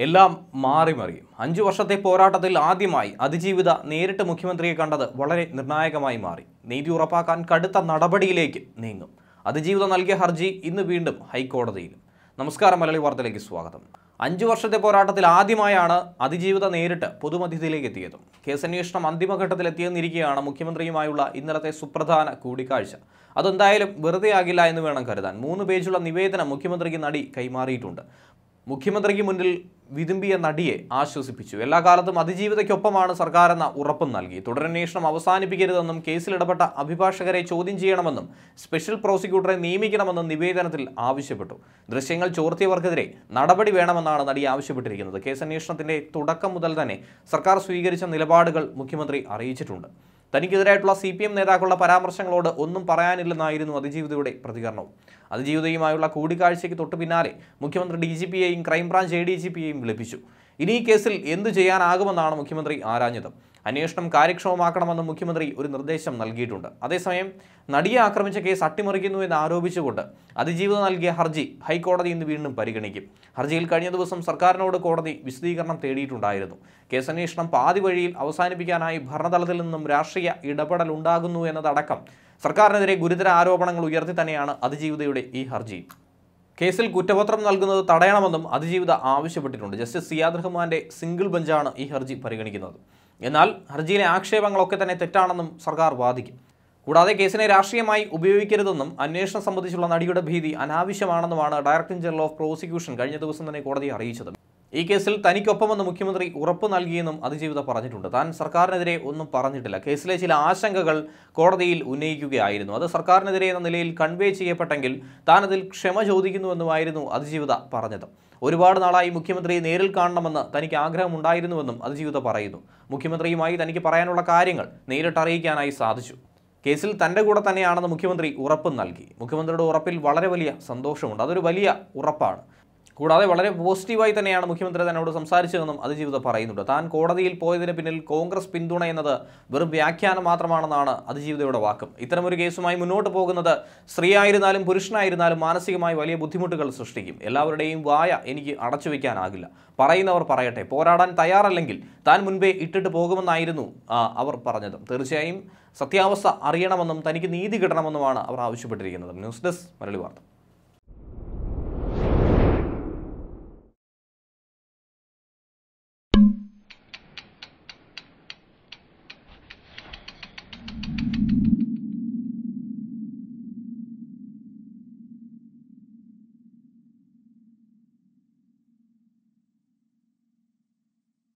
എല്ലാം മാറി മറിയും അഞ്ചു വർഷത്തെ പോരാട്ടത്തിൽ ആദ്യമായി അതിജീവിത നേരിട്ട് മുഖ്യമന്ത്രിയെ കണ്ടത് വളരെ നിർണായകമായി മാറി നീതി ഉറപ്പാക്കാൻ കടുത്ത നടപടിയിലേക്ക് നീങ്ങും അതിജീവിത നൽകിയ ഹർജി ഇന്ന് വീണ്ടും ഹൈക്കോടതിയിലും നമസ്കാരം മലയാളി വാർത്തയിലേക്ക് സ്വാഗതം അഞ്ചു വർഷത്തെ പോരാട്ടത്തിൽ ആദ്യമായാണ് അതിജീവിത നേരിട്ട് പൊതുമധ്യത്തിലേക്ക് എത്തിയത് കേസന്വേഷണം അന്തിമഘട്ടത്തിലെത്തിയെന്നിരിക്കെയാണ് മുഖ്യമന്ത്രിയുമായുള്ള ഇന്നലത്തെ സുപ്രധാന കൂടിക്കാഴ്ച അതെന്തായാലും വെറുതെ ആകില്ല എന്ന് വേണം കരുതാൻ മൂന്ന് പേജുള്ള നിവേദനം മുഖ്യമന്ത്രിക്ക് നടി കൈമാറിയിട്ടുണ്ട് മുഖ്യമന്ത്രിക്ക് മുന്നിൽ വിതുമ്പിയ നടിയെ ആശ്വസിപ്പിച്ചു എല്ലാ കാലത്തും അതിജീവിതയ്ക്കൊപ്പമാണ് സർക്കാർ എന്ന ഉറപ്പും നൽകി തുടരന്വേഷണം അവസാനിപ്പിക്കരുതെന്നും കേസിൽ ഇടപെട്ട അഭിഭാഷകരെ ചോദ്യം ചെയ്യണമെന്നും സ്പെഷ്യൽ പ്രോസിക്യൂട്ടറെ നിയമിക്കണമെന്നും നിവേദനത്തിൽ ആവശ്യപ്പെട്ടു ദൃശ്യങ്ങൾ ചോർത്തിയവർക്കെതിരെ നടപടി വേണമെന്നാണ് നടി ആവശ്യപ്പെട്ടിരിക്കുന്നത് കേസന്വേഷണത്തിന്റെ തുടക്കം മുതൽ തന്നെ സർക്കാർ സ്വീകരിച്ച നിലപാടുകൾ മുഖ്യമന്ത്രി അറിയിച്ചിട്ടുണ്ട് തനിക്കെതിരായിട്ടുള്ള സി പി എം നേതാക്കളുടെ പരാമർശങ്ങളോട് ഒന്നും പറയാനില്ലെന്നായിരുന്നു അതിജീവിതയുടെ പ്രതികരണവും അതിജീവിതയുമായുള്ള കൂടിക്കാഴ്ചയ്ക്ക് തൊട്ടു പിന്നാലെ മുഖ്യമന്ത്രി ഡി ജി പിയെയും ക്രൈംബ്രാഞ്ച് എ ഡി ജി പിയെയും വിളിപ്പിച്ചു ഇനി ഈ കേസിൽ എന്തു ചെയ്യാനാകുമെന്നാണ് മുഖ്യമന്ത്രി ആരാഞ്ഞത് അന്വേഷണം കാര്യക്ഷമമാക്കണമെന്ന് മുഖ്യമന്ത്രി ഒരു നിർദ്ദേശം നൽകിയിട്ടുണ്ട് അതേസമയം നടിയെ ആക്രമിച്ച കേസ് അട്ടിമറിക്കുന്നു എന്ന് ആരോപിച്ചുകൊണ്ട് അതിജീവിതം നൽകിയ ഹർജി ഹൈക്കോടതി ഇന്ന് വീണ്ടും പരിഗണിക്കും ഹർജിയിൽ കഴിഞ്ഞ ദിവസം സർക്കാരിനോട് കോടതി വിശദീകരണം തേടിയിട്ടുണ്ടായിരുന്നു കേസന്വേഷണം പാതി വഴിയിൽ അവസാനിപ്പിക്കാനായി ഭരണതലത്തിൽ നിന്നും രാഷ്ട്രീയ ഇടപെടൽ ഉണ്ടാകുന്നു എന്നതടക്കം സർക്കാരിനെതിരെ ഗുരുതര ആരോപണങ്ങൾ ഉയർത്തി തന്നെയാണ് അതിജീവിതയുടെ ഈ ഹർജി കേസിൽ കുറ്റപത്രം നൽകുന്നത് തടയണമെന്നും അതിജീവിത ആവശ്യപ്പെട്ടിട്ടുണ്ട് ജസ്റ്റിസ് സിയാദ് റഹ്മാന്റെ സിംഗിൾ ബെഞ്ചാണ് ഈ ഹർജി പരിഗണിക്കുന്നത് എന്നാൽ ഹർജിയിലെ ആക്ഷേപങ്ങളൊക്കെ തന്നെ തെറ്റാണെന്നും സർക്കാർ വാദിക്കും കൂടാതെ കേസിനെ രാഷ്ട്രീയമായി ഉപയോഗിക്കരുതെന്നും അന്വേഷണം സംബന്ധിച്ചുള്ള നടിയുടെ ഭീതി അനാവശ്യമാണെന്നുമാണ് ഡയറക്ടർ ജനറൽ ഓഫ് പ്രോസിക്യൂഷൻ കഴിഞ്ഞ ദിവസം തന്നെ കോടതിയെ അറിയിച്ചത് ഈ കേസിൽ തനിക്കൊപ്പമെന്ന് മുഖ്യമന്ത്രി ഉറപ്പ് നൽകിയെന്നും അതിജീവിത പറഞ്ഞിട്ടുണ്ട് താൻ സർക്കാരിനെതിരെ ഒന്നും പറഞ്ഞിട്ടില്ല കേസിലെ ചില ആശങ്കകൾ കോടതിയിൽ ഉന്നയിക്കുകയായിരുന്നു അത് സർക്കാരിനെതിരെ എന്ന നിലയിൽ കൺവേ ചെയ്യപ്പെട്ടെങ്കിൽ താൻ അതിൽ ക്ഷമ ചോദിക്കുന്നുവെന്നുമായിരുന്നു അതിജീവിത പറഞ്ഞത് ഒരുപാട് നാളായി മുഖ്യമന്ത്രിയെ നേരിൽ കാണണമെന്ന് തനിക്ക് ആഗ്രഹമുണ്ടായിരുന്നുവെന്നും അതിജീവിത പറയുന്നു മുഖ്യമന്ത്രിയുമായി തനിക്ക് പറയാനുള്ള കാര്യങ്ങൾ നേരിട്ട് അറിയിക്കാനായി സാധിച്ചു കേസിൽ തൻ്റെ കൂടെ തന്നെയാണെന്ന് മുഖ്യമന്ത്രി ഉറപ്പും നൽകി മുഖ്യമന്ത്രിയുടെ ഉറപ്പിൽ വളരെ വലിയ സന്തോഷമുണ്ട് അതൊരു വലിയ ഉറപ്പാണ് കൂടാതെ വളരെ പോസിറ്റീവായി തന്നെയാണ് മുഖ്യമന്ത്രി തന്നോട് സംസാരിച്ചതെന്നും അതിജീവിത പറയുന്നുണ്ട് താൻ കോടതിയിൽ പോയതിന് പിന്നിൽ കോൺഗ്രസ് പിന്തുണ എന്നത് വെറും വ്യാഖ്യാനം മാത്രമാണെന്നാണ് അതിജീവിതയുടെ വാക്കും ഇത്തരമൊരു കേസുമായി മുന്നോട്ട് പോകുന്നത് സ്ത്രീയായിരുന്നാലും പുരുഷനായിരുന്നാലും മാനസികമായി വലിയ ബുദ്ധിമുട്ടുകൾ സൃഷ്ടിക്കും എല്ലാവരുടെയും വായ എനിക്ക് അടച്ചു വയ്ക്കാനാകില്ല പറയുന്നവർ പറയട്ടെ പോരാടാൻ തയ്യാറല്ലെങ്കിൽ താൻ മുൻപേ ഇട്ടിട്ട് പോകുമെന്നായിരുന്നു ആ, അവർ പറഞ്ഞത് തീർച്ചയായും സത്യാവസ്ഥ അറിയണമെന്നും തനിക്ക് നീതി കിട്ടണമെന്നുമാണ് അവർ ആവശ്യപ്പെട്ടിരിക്കുന്നത് ന്യൂസ് ഡെസ്ക് മരളി വാർത്ത